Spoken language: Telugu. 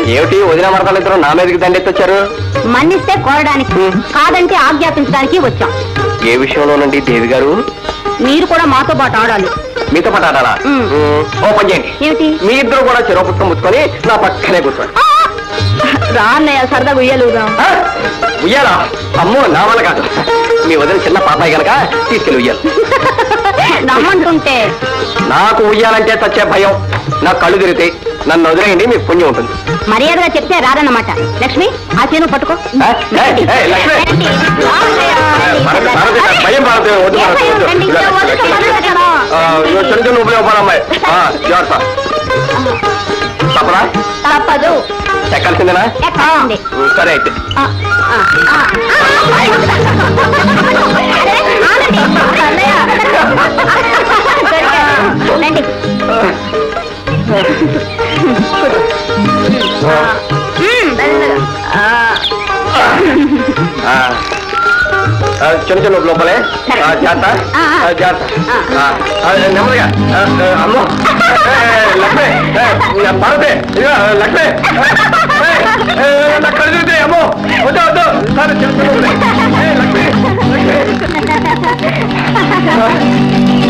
ఏమిటి వదిన మరదలు ఇద్దరు నా మీదకి దండెత్తొచ్చారు మన్నిస్తే కోరడానికి కాదంటే ఆజ్ఞాపించడానికి వచ్చాం ఏ విషయంలోనండి దేవి గారు మీరు కూడా మాతో పాటు ఆడాలి మీతో పాటు ఆడాలా మ్. మ్, ఓ పని చేయండి ఏమిటి మీ ఇద్దరు కూడా చెరో పుస్తకం పుచ్చుకొని నా పక్కనే కూర్చోండి ఆ! రా అన్నయ్య సరదాగా ఉయ్యలుగా ఆ? ఉయ్యాలా అమ్మో నా వల్ల కాదు మీ వదిన చిన్న పాపాయి కనుక తీసుకెళ్ళి ఉయ్యాలి నమ్మంటుంటే నాకు ఉయ్యాలంటే చచ్చే భయం నా కళ్ళు తిరిగితే నన్ను వదిలేయండి మీకు పుణ్యం ఉంటుంది మర్యాదగా చెప్తే రాదన్నమాట లక్ష్మి ఆ చేను పట్టుకో ఆ? ఏయ్, ఏయ్, లక్ష్మి. రండి. రా అన్నయ్య. భారతి, భారతి, భయం భారతి, వద్దు ఏ భారతి, భయం? వద్దు. రండి, ఇంకా వద్దు, వద్దు కదా. ఆ, ఇదిగో చిన్న చిన్న ఉపయోగ అమ్మాయి ఆ, జాగ్రత్త తప్పరా తప్పదు ఎక్కాల్సిందేనా ఎక్కండి ఉం, సరే అయితే ఆ, ఆ, ఆ. అరే, ఆగండి. అన్నయ్య. రండి మ్మ్, మెల్లగా. ఆ, ఆ. ఆ, చిన్న చిన్న లోపలే ఆ, జాగ్రత్త ఆ, ఆ. ఆ, జాగ్రత్త ఆ. ఆ, ఆ, నెమ్మదిగా ఆ, ఆ, అమ్మో ఏ, ఏ, లక్ష్మి ఏ, భారతి ఇదిగో, లక్ష్మి ఏ, ఏ, నా కళ్ళు తిరుగుతాయి, అమ్మో వద్దు వద్దు సరే చిన్న చిన్న లోపలే. ఏ, లక్ష్మి లక్ష్మి